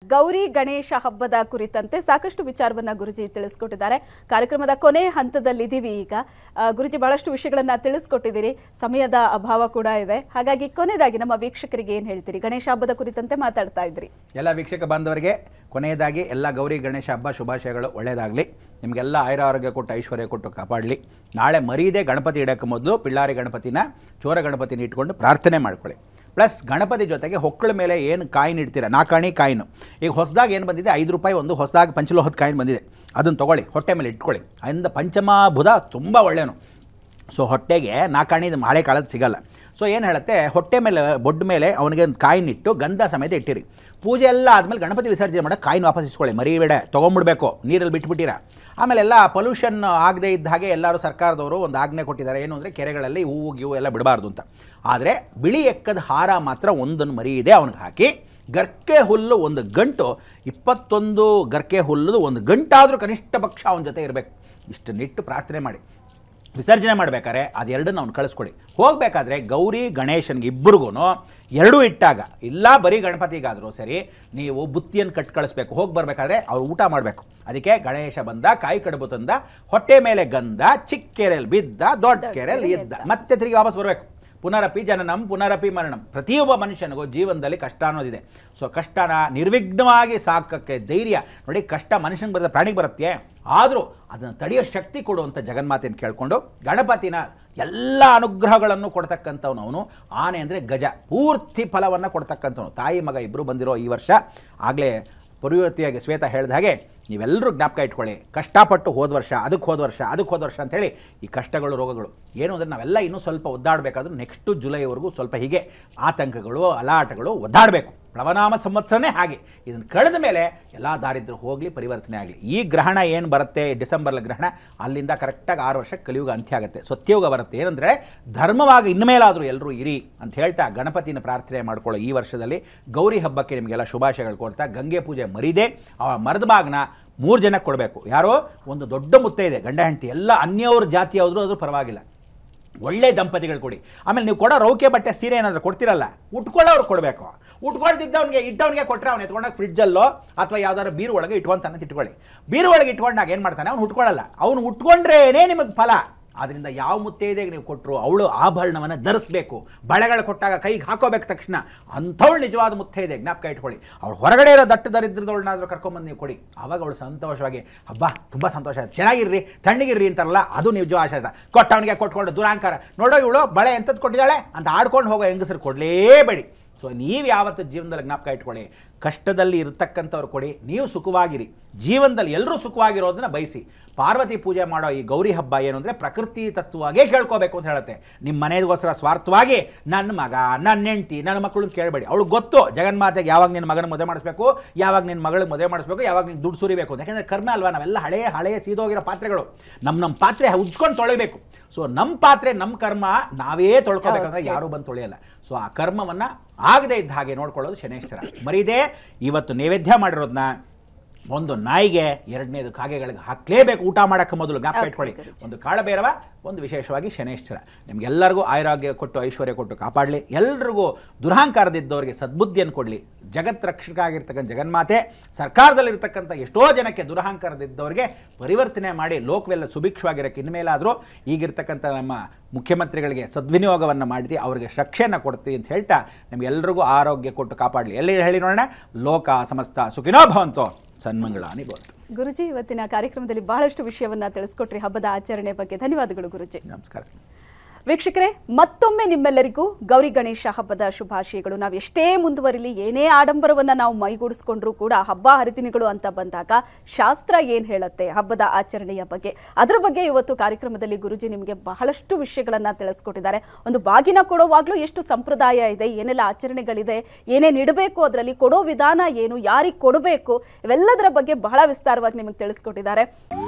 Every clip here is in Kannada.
ಗೌರಿ ಗಣೇಶ ಹಬ್ಬದ ಕುರಿತಂತೆ ಸಾಕಷ್ಟು ವಿಚಾರವನ್ನ ಗುರುಜಿ ತಿಳಿಸ್ಕೊಟ್ಟಿದ್ದಾರೆ ಕಾರ್ಯಕ್ರಮದ ಕೊನೆ ಹಂತದಲ್ಲಿದ್ದೀವಿ ಈಗ ಆ, ಗುರುಜಿ ಬಹಳಷ್ಟು ವಿಷಯಗಳನ್ನ ತಿಳಿಸ್ಕೊಟ್ಟಿದ್ದೀರಿ ಸಮಯದ ಅಭಾವ ಕೂಡ ಇದೆ ಹಾಗಾಗಿ ಕೊನೆಯದಾಗಿ ನಮ್ಮ ವೀಕ್ಷಕರಿಗೆ ಏನ್ ಹೇಳ್ತೀರಿ ಗಣೇಶ ಹಬ್ಬದ ಕುರಿತಂತೆ ಮಾತಾಡ್ತಾ ಇದ್ರಿ ಎಲ್ಲ ವೀಕ್ಷಕ ಬಾಂಧವರಿಗೆ ಕೊನೆಯದಾಗಿ ಎಲ್ಲ ಗೌರಿ ಗಣೇಶ ಹಬ್ಬ ಶುಭಾಶಯಗಳು ಒಳ್ಳೆಯದಾಗಲಿ ನಿಮಗೆಲ್ಲ ಆಯುರ ಆರೋಗ್ಯ ಕೊಟ್ಟು ಐಶ್ವರ್ಯ ಕೊಟ್ಟು ಕಾಪಾಡಲಿ ನಾಳೆ ಮರೀದೆ ಗಣಪತಿ ಇಡೋಕ್ಕೆ ಮೊದಲು ಪಿಳ್ಳಾರಿ ಗಣಪತಿನ ಚೋರ ಗಣಪತಿನ ಇಟ್ಕೊಂಡು ಪ್ರಾರ್ಥನೆ ಮಾಡ್ಕೊಳ್ಳಿ ಪ್ಲಸ್ ಗಣಪತಿ ಜೊತೆಗೆ ಹೊಕ್ಕಳ ಮೇಲೆ ಏನು ಕಾಯಿನ್ ಇಡ್ತೀರ ನಾಲ್ಕಾಣಿ ಕಾಯಿನು ಈಗ ಹೊಸದಾಗಿ ಏನು ಬಂದಿದೆ ಐದು ರೂಪಾಯಿ ಒಂದು ಹೊಸದಾಗಿ ಪಂಚಲೋಹದ ಕಾಯಿನ್ ಬಂದಿದೆ ಅದನ್ನು ತೊಗೊಳ್ಳಿ ಹೊಟ್ಟೆ ಮೇಲೆ ಇಟ್ಕೊಳ್ಳಿ ಅದರಿಂದ ಪಂಚಮಬುಧ ತುಂಬ ಒಳ್ಳೆಯನು ಸೊ ಹೊಟ್ಟೆಗೆ ನಾಲ್ಕಾಣಿದು ಹಳೆ ಕಾಲದ ಸಿಗಲ್ಲ ಸೊ ಏನು ಹೇಳುತ್ತೆ ಹೊಟ್ಟೆ ಮೇಲೆ ಬೊಡ್ಡ ಮೇಲೆ ಅವನಿಗೆ ಒಂದು ಕಾಯಿನ್ ಇಟ್ಟು ಗಂಧ ಸಮೇತ ಇಟ್ಟಿರಿ ಪೂಜೆ ಎಲ್ಲ ಆದಮೇಲೆ ಗಣಪತಿ ವಿಸರ್ಜನೆ ಮಾಡೋಕೆ ಕಾಯಿನ್ ವಾಪಸ್ ಇಸ್ಕೊಳ್ಳಿ ಮರಿಬೇಡ ತೊಗೊಂಬಿಡ್ಬೇಕು ನೀರಲ್ಲಿ ಬಿಟ್ಬಿಟ್ಟಿರ ಆಮೇಲೆ ಎಲ್ಲ ಪೊಲ್ಯೂಷನ್ ಆಗದೇ ಇದ್ದ ಹಾಗೆ ಎಲ್ಲರೂ ಸರ್ಕಾರದವರು ಒಂದು ಆಜ್ಞೆ ಕೊಟ್ಟಿದ್ದಾರೆ ಏನು ಅಂದರೆ ಕೆರೆಗಳಲ್ಲಿ ಹೂವು ಗಿವು ಎಲ್ಲ ಬಿಡಬಾರ್ದು ಅಂತ ಆದರೆ ಬಿಳಿ ಎಕ್ಕದ ಹಾರ ಮಾತ್ರ ಒಂದನ್ನು ಮರಿ ಇದೆ ಅವನಿಗೆ ಹಾಕಿ ಗರ್ಕೆ ಹುಲ್ಲು ಒಂದು ಗಂಟು ಇಪ್ಪತ್ತೊಂದು ಗರ್ಕೆ ಹುಲ್ಲುದು ಒಂದು ಗಂಟಾದರೂ ಕನಿಷ್ಠ ಪಕ್ಷ ಅವನ ಜೊತೆ ಇರಬೇಕು ಇಷ್ಟು ನಿಟ್ಟು ಪ್ರಾರ್ಥನೆ ಮಾಡಿ ವಿಸರ್ಜನೆ ಮಾಡಬೇಕಾದ್ರೆ ಅದೆರಡನ್ನ ಅವ್ನು ಕಳಿಸ್ಕೊಡಿ ಹೋಗಬೇಕಾದ್ರೆ ಗೌರಿ ಗಣೇಶನ್ಗೆ ಇಬ್ಬರಿಗೂ ಎರಡೂ ಇಟ್ಟಾಗ ಇಲ್ಲ ಬರೀ ಗಣಪತಿಗಾದರೂ ಸರಿ ನೀವು ಬುತ್ತಿಯನ್ನು ಕಟ್ ಕಳಿಸ್ಬೇಕು ಹೋಗಿ ಬರಬೇಕಾದ್ರೆ ಅವ್ರು ಊಟ ಮಾಡಬೇಕು ಅದಕ್ಕೆ ಗಣೇಶ ಬಂದ ಕಾಯಿ ಕಡುಬು ತಂದ ಹೊಟ್ಟೆ ಮೇಲೆ ಗಂಧ ಚಿಕ್ಕ ಕೆರೆಯಲ್ಲಿ ಬಿದ್ದ ದೊಡ್ಡ ಕೆರೆಯಲ್ಲಿ ಇದ್ದ ಮತ್ತೆ ತಿರುಗಿ ವಾಪಸ್ ಬರಬೇಕು ಪುನರಪಿ ಜನನಂ ಪುನರಪಿ ಮರಣಂ ಪ್ರತಿಯೊಬ್ಬ ಮನುಷ್ಯನಿಗೂ ಜೀವನದಲ್ಲಿ ಕಷ್ಟ ಅನ್ನೋದಿದೆ ಸೊ ಕಷ್ಟನ ನಿರ್ವಿಘ್ನವಾಗಿ ಸಾಕಕ್ಕೆ ಧೈರ್ಯ ನೋಡಿ ಕಷ್ಟ ಮನುಷ್ಯನಿಗೆ ಬರುತ್ತೆ ಪ್ರಾಣಿಗೆ ಬರುತ್ತೆ ಆದರೂ ಅದನ್ನು ತಡೆಯೋ ಶಕ್ತಿ ಕೊಡುವಂಥ ಜಗನ್ಮಾತೆಯನ್ನು ಕೇಳಿಕೊಂಡು ಗಣಪತಿನ ಎಲ್ಲ ಅನುಗ್ರಹಗಳನ್ನು ಕೊಡ್ತಕ್ಕಂಥವ್ನು ಅವನು ಆನೆ ಅಂದರೆ ಗಜ ಪೂರ್ತಿ ಫಲವನ್ನು ಕೊಡ್ತಕ್ಕಂಥವನು ತಾಯಿ ಮಗ ಇಬ್ಬರು ಬಂದಿರೋ ಈ ವರ್ಷ ಆಗಲೇ ಪುರಿವತಿಯಾಗಿ ಶ್ವೇತ ಹೇಳಿದ ಹಾಗೆ ನೀವೆಲ್ಲರೂ ಜ್ಞಾಪಕ ಇಟ್ಕೊಳ್ಳಿ ಕಷ್ಟಪಟ್ಟು ಹೋದ ವರ್ಷ ಅದಕ್ಕೆ ಹೋದ ವರ್ಷ ಅದಕ್ಕೆ ಹೋದ ವರ್ಷ ಅಂತೇಳಿ ಈ ಕಷ್ಟಗಳು ರೋಗಗಳು ಏನು ಅಂದರೆ ನಾವೆಲ್ಲ ಇನ್ನೂ ಸ್ವಲ್ಪ ಒದ್ದಾಡಬೇಕಾದ್ರೂ ನೆಕ್ಸ್ಟು ಜುಲೈವರೆಗೂ ಸ್ವಲ್ಪ ಹೀಗೆ ಆತಂಕಗಳು ಅಲಾಟಗಳು ಒದ್ದಾಡಬೇಕು ಪ್ಲವನಾಮ ಸಂವತ್ಸರನೇ ಹಾಗೆ ಇದನ್ನು ಕಳೆದ ಮೇಲೆ ಎಲ್ಲ ದಾರಿದ್ರ್ಯ ಹೋಗಲಿ ಪರಿವರ್ತನೆ ಆಗಲಿ ಈ ಗ್ರಹಣ ಏನು ಬರುತ್ತೆ ಡಿಸೆಂಬರ್ಲ ಗ್ರಹಣ ಅಲ್ಲಿಂದ ಕರೆಕ್ಟಾಗಿ ಆರು ವರ್ಷ ಕಲಿಯುಗ ಅಂತ್ಯ ಆಗುತ್ತೆ ಸತ್ಯಯುಗ ಬರುತ್ತೆ ಏನಂದರೆ ಧರ್ಮವಾಗಿ ಇನ್ಮೇಲಾದರೂ ಎಲ್ಲರೂ ಇರಿ ಅಂತ ಹೇಳ್ತಾ ಗಣಪತಿನ ಪ್ರಾರ್ಥನೆ ಮಾಡ್ಕೊಳ್ಳೋ ಈ ವರ್ಷದಲ್ಲಿ ಗೌರಿ ಹಬ್ಬಕ್ಕೆ ನಿಮಗೆಲ್ಲ ಶುಭಾಶಯಗಳು ಕೊಡ್ತಾ ಗಂಗೆ ಪೂಜೆ ಮರಿದೆ ಆ ಮರದ ಬಾಗ್ನ ಮೂರು ಜನಕ್ಕೆ ಕೊಡಬೇಕು ಯಾರೋ ಒಂದು ದೊಡ್ಡ ಮುತ್ತ ಇದೆ ಗಂಡ ಹೆಂಡತಿ ಎಲ್ಲ ಅನ್ಯವ್ರ ಜಾತಿಯವರು ಅದು ಪರವಾಗಿಲ್ಲ ಒಳ್ಳೆ ದಂಪತಿಗಳು ಕೊಡಿ ಆಮೇಲೆ ನೀವು ಕೊಡೋ ರೌಕೆ ಬಟ್ಟೆ ಸೀರೆ ಏನಾದರೂ ಕೊಡ್ತಿರಲ್ಲ ಉಟ್ಕೊಳ್ಳೋರು ಕೊಡಬೇಕು ಉಟ್ಕೊಳ್ತಿದ್ದವನಿಗೆ ಇಟ್ಟವನಿಗೆ ಕೊಟ್ಟರೆ ಅವ್ನು ಎತ್ಕೊಂಡಾಗ ಫ್ರಿಡ್ಜಲ್ಲೋ ಅಥವಾ ಯಾವ್ದಾದ್ರು ಬೀರು ಒಳಗೆ ಇಟ್ಕೊಂತಾನೆ ಇಟ್ಕೊಳ್ಳಿ ಬೀರು ಒಳಗೆ ಇಟ್ಕೊಂಡಾಗ ಏನು ಮಾಡ್ತಾನೆ ಅವ್ನು ಉಟ್ಕೊಳ್ಳಲ್ಲ ಅವನು ಉಟ್ಕೊಂಡ್ರೇನೇ ನಿಮಗೆ ಫಲ ಅದರಿಂದ ಯಾವ ಮುತ್ತೈದೆಗೆ ನೀವು ಕೊಟ್ಟರು ಅವಳು ಆಭರಣವನ್ನು ಧರಿಸಬೇಕು ಬಳೆಗಳು ಕೊಟ್ಟಾಗ ಕೈಗೆ ಹಾಕೋಬೇಕು ತಕ್ಷಣ ಅಂಥವಳು ನಿಜವಾದ ಮುತ್ತೈದೆ ಜ್ಞಾಪಕ ಇಟ್ಕೊಳ್ಳಿ ಅವಳು ಹೊರಗಡೆ ಇರೋ ದಟ್ಟ ದರಿದ್ರದವಳನ್ನಾದರೂ ಕರ್ಕೊಂಬಂದು ನೀವು ಕೊಡಿ ಅವಾಗ ಅವಳು ಸಂತೋಷವಾಗಿ ಹಬ್ಬ ತುಂಬ ಸಂತೋಷ ಆಯ್ತು ಚೆನ್ನಾಗಿರ್ರಿ ತಣ್ಣಗಿರ್ರಿ ಅಂತಾರಲ್ಲ ಅದು ನಿಜ ಆಶಯ ಕೊಟ್ಟವನಿಗೆ ಕೊಟ್ಕೊಂಡು ದುರಾಂಕಾರ ನೋಡೋ ಇವಳು ಬಳೆ ಎಂಥದ್ದು ಕೊಟ್ಟಿದ್ದಾಳೆ ಅಂತ ಆಡ್ಕೊಂಡು ಹೋಗೋ ಹೆಂಗಸರು ಕೊಡಲೇಬೇಡಿ ಸೊ ನೀವು ಯಾವತ್ತು ಜೀವನದಲ್ಲಿ ಜ್ಞಾಪಕ ಇಟ್ಕೊಳ್ಳಿ ಕಷ್ಟದಲ್ಲಿ ಇರತಕ್ಕಂಥವ್ರು ಕೊಡಿ ನೀವು ಸುಖವಾಗಿರಿ ಜೀವನದಲ್ಲಿ ಎಲ್ಲರೂ ಸುಖವಾಗಿರೋದನ್ನ ಬಯಸಿ ಪಾರ್ವತಿ ಪೂಜೆ ಮಾಡೋ ಈ ಗೌರಿ ಹಬ್ಬ ಏನು ಅಂದರೆ ಪ್ರಕೃತಿ ತತ್ವವಾಗೇ ಕೇಳ್ಕೋಬೇಕು ಅಂತ ಹೇಳುತ್ತೆ ನಿಮ್ಮ ಮನೆಗೋಸ್ಕರ ಸ್ವಾರ್ಥವಾಗಿ ನನ್ನ ಮಗ ನನ್ನ ಹೆಂಡ್ತಿ ನನ್ನ ಮಕ್ಕಳು ಕೇಳಬೇಡಿ ಅವಳು ಗೊತ್ತು ಜಗನ್ಮಾತೆಗೆ ಯಾವಾಗ ನಿನ್ನ ಮಗನ ಮದುವೆ ಮಾಡಿಸ್ಬೇಕು ಯಾವಾಗ ನಿನ್ನ ಮಗಳಿಗೆ ಮದುವೆ ಮಾಡಿಸ್ಬೇಕು ಯಾವಾಗ ನೀನು ದುಡ್ಡು ಸುರಿಬೇಕು ಅಂತ ಯಾಕೆಂದರೆ ಕರ್ಮ ಅಲ್ವಾ ನಾವೆಲ್ಲ ಹಳೆಯ ಹಳೆಯ ಸೀದೋಗಿರೋ ಪಾತ್ರೆಗಳು ನಮ್ಮ ನಮ್ಮ ಪಾತ್ರೆ ಉಜ್ಕೊಂಡು ತೊಳಿಬೇಕು ಸೊ ನಮ್ಮ ಪಾತ್ರೆ ನಮ್ಮ ಕರ್ಮ ನಾವೇ ತೊಳ್ಕೊಬೇಕಂದ್ರೆ ಯಾರೂ ಬಂದು ತೊಳೆಯಲ್ಲ ಸೊ ಆ ಕರ್ಮವನ್ನು ಆಗದೇ ಇದ್ದ ಹಾಗೆ ನೋಡ್ಕೊಳ್ಳೋದು ಶನೇಶ್ವರ ಮರೀದೆ ಇವತ್ತು ನೈವೇದ್ಯ ಮಾಡಿರೋದನ್ನ ಒಂದು ನಾಯಿಗೆ ಎರಡನೇದು ಕಾಗೆಗಳಿಗೆ ಹಾಕಲೇಬೇಕು ಊಟ ಮಾಡೋಕ್ಕೆ ಮೊದಲು ಜ್ಞಾಪಕ ಇಟ್ಕೊಳ್ಳಿ ಒಂದು ಕಾಳಬೇರವ ಒಂದು ವಿಶೇಷವಾಗಿ ಶನೇಶ್ವರ ನಿಮ್ಗೆಲ್ಲರಿಗೂ ಆಯುರಾಗ್ಯ ಕೊಟ್ಟು ಐಶ್ವರ್ಯ ಕೊಟ್ಟು ಕಾಪಾಡಲಿ ಎಲ್ರಿಗೂ ದುರಹಂಕಾರದಿದ್ದವರಿಗೆ ಸದ್ಬುದ್ಧಿಯನ್ನು ಕೊಡಲಿ ಜಗತ್ ರಕ್ಷಕ ಆಗಿರ್ತಕ್ಕಂಥ ಜಗನ್ಮಾತೆ ಸರ್ಕಾರದಲ್ಲಿರ್ತಕ್ಕಂಥ ಎಷ್ಟೋ ಜನಕ್ಕೆ ದುರಹಂಕಾರದಿದ್ದವರಿಗೆ ಪರಿವರ್ತನೆ ಮಾಡಿ ಲೋಕವೆಲ್ಲ ಸುಭಿಕ್ಷವಾಗಿರೋಕ್ಕೆ ಇನ್ಮೇಲಾದರೂ ಈಗಿರ್ತಕ್ಕಂಥ ನಮ್ಮ ಮುಖ್ಯಮಂತ್ರಿಗಳಿಗೆ ಸದ್ವಿನಿಯೋಗವನ್ನು ಮಾಡಿದಿ ಅವರಿಗೆ ರಕ್ಷೆಯನ್ನು ಕೊಡ್ತೀವಿ ಅಂತ ಹೇಳ್ತಾ ನಿಮ್ಗೆಲ್ರಿಗೂ ಆರೋಗ್ಯ ಕೊಟ್ಟು ಕಾಪಾಡಲಿ ಎಲ್ಲಿ ಹೇಳಿ ನೋಡೋಣ ಲೋಕ ಸಮಸ್ತ ಸುಖಿನೋ ಭವಂತೋ ಸನ್ಮಂಗಳಾನಿ ಭವಂತು ಗುರುಜಿ ಇವತ್ತಿನ ಕಾರ್ಯಕ್ರಮದಲ್ಲಿ ಬಹಳಷ್ಟು ವಿಷಯವನ್ನ ತಿಳಿಸ್ಕೊಟ್ರಿ ಹಬ್ಬದ ಆಚರಣೆ ಬಗ್ಗೆ ಧನ್ಯವಾದಗಳು ಗುರುಜಿ ನಮಸ್ಕಾರ ವೀಕ್ಷಕರೇ ಮತ್ತೊಮ್ಮೆ ನಿಮ್ಮೆಲ್ಲರಿಗೂ ಗೌರಿ ಗಣೇಶ ಹಬ್ಬದ ಶುಭಾಶಯಗಳು ನಾವು ಎಷ್ಟೇ ಮುಂದುವರಿಲಿ ಏನೇ ಆಡಂಬರವನ್ನ ನಾವು ಮೈಗೂಡಿಸ್ಕೊಂಡ್ರೂ ಕೂಡ ಹಬ್ಬ ಹರಿದಿನಗಳು ಅಂತ ಬಂದಾಗ ಶಾಸ್ತ್ರ ಏನ್ ಹೇಳುತ್ತೆ ಹಬ್ಬದ ಆಚರಣೆಯ ಬಗ್ಗೆ ಅದರ ಬಗ್ಗೆ ಇವತ್ತು ಕಾರ್ಯಕ್ರಮದಲ್ಲಿ ಗುರುಜಿ ನಿಮಗೆ ಬಹಳಷ್ಟು ವಿಷಯಗಳನ್ನ ತಿಳಿಸ್ಕೊಟ್ಟಿದ್ದಾರೆ ಒಂದು ಬಾಗಿನ ಕೊಡುವಾಗ್ಲೂ ಎಷ್ಟು ಸಂಪ್ರದಾಯ ಇದೆ ಏನೆಲ್ಲ ಆಚರಣೆಗಳಿದೆ ಏನೇನು ಇಡಬೇಕು ಅದರಲ್ಲಿ ಕೊಡೋ ವಿಧಾನ ಏನು ಯಾರಿಗೆ ಕೊಡಬೇಕು ಇವೆಲ್ಲದರ ಬಗ್ಗೆ ಬಹಳ ವಿಸ್ತಾರವಾಗಿ ನಿಮಗೆ ತಿಳಿಸ್ಕೊಟ್ಟಿದ್ದಾರೆ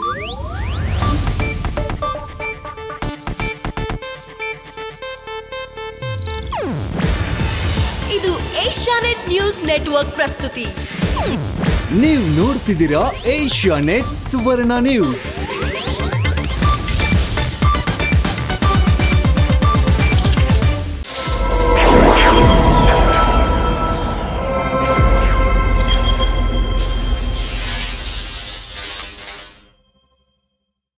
ಇದು ಏಷ್ಯಾನೆಟ್ ನ್ಯೂಸ್ ನೆಟ್ವರ್ಕ್ ಪ್ರಸ್ತುತಿ ನೀವು ನೋಡ್ತಿದ್ದೀರಾ ಏಷ್ಯಾ ನೆಟ್ ಸುವರ್ಣ ನ್ಯೂಸ್